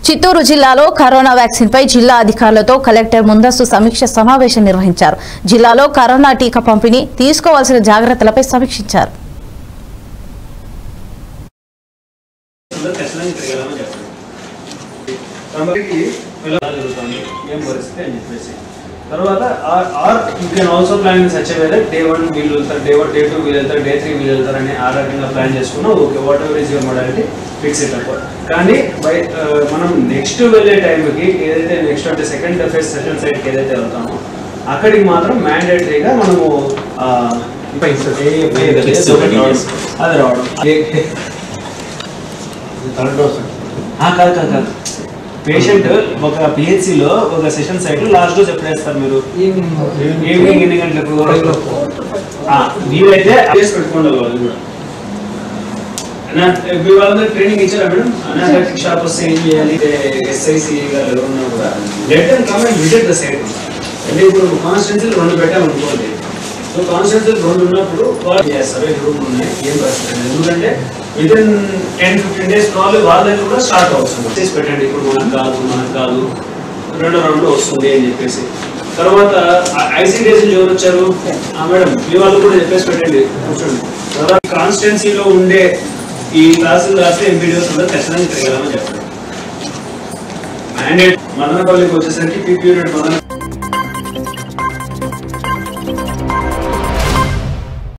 చిత్తూరు జిల్లాలో corona vaccine పై జిల్లా అధికారులతో కలెక్టర్ ముందస్తు సమీక్ష సమావేశం నిర్వహించారు జిల్లాలో కరోనా టీకా పంపిణీ తీసుకోవాల్సిన జాగ్రత్తలపై సమీక్షించారు అందరూ ఖచ్చితంగా తిరగలమని చెప్పండి తమరికి ఎలా జరుగుతుంది ఏం పరిస్థితి అని చెప్పేసి తర్వాత are you can also plan in such way day one వీళ్ళు వెళ్తారు డే వన్ డే టూ వీళ్ళు వెళ్తారు డే త్రీ వీళ్ళు వెళ్తారు అని ఆ రకంగా ప్లాన్ చేసుకున్నా okay whatever is your modality fix it up కానీ బై మనం నెక్స్ట్ వెళ్ళే టైంకి ఏదైతే నెక్స్ట్ అంటే సెకండ్ ఫేజ్ సెకండ్ సైడ్కి ఏదైతే వెళ్తామో అక్కడికి మాత్రం మ్యాండేటరీగా మనము ఆ, ఏ- ఏ- అది రావడం ఏ- ఆ, కాదు కాదు కాదు పేషెంట్ ఒక PHC లో ఒక సెషన్ సైట్ లాస్ట్ డోస్ ఎప్పుడు వేస్తారు మీరు ఈవినింగ్ ఎన్ని గంటలకు ఆ, వీలైతే చేసి పెట్టుకోండి వాళ్ళు కూడా అన్నా, మీ వాళ్ళందరూ ట్రైనింగ్ ఇచ్చారా మేడం అనాలటిక్ షాప్ వస్తే ఏం చేయాలి ఎస్ఐసి గారు ఎవరున్నా కూడా let and come and visit the site అంటే ఇప్పుడు కాన్స్టిట్యున్సీ రెండు పెట్టామనుకోండి సో కాన్స్టిట్యున్సీ రెండు ఉన్నప్పుడు వాళ్ళు చేస్తారు ఈ రూమ్ ఉన్నాయి ఏం పరిస్థితి లేదు. ఎందుకంటే within ten fifteen days problem వాళ్ళ దగ్గర కూడా స్టార్ట్ అవుతుంది చేసి పెట్టండి ఇప్పుడు మనకు కాదు మనకు కాదు రెండో రౌండ్ వస్తుంది అని చెప్పేసి తర్వాత ఐసీడీఎస్ ఎవరు వచ్చారు ఆ మేడం మీ వాళ్ళు కూడా చెప్పేసి పెట్టండి కూర్చోండి తర్వాత కాన్స్టిట్యున్సీలో ఉండే ఈ క్లాసులు రాస్తే ఎంపీడీఎస్ కూడా ఖచ్చితంగా తిరగలమని చెప్పండి మ్యాండేట్ మదనపల్లికి వచ్చేసరికి పీ పీరియడ్ మదన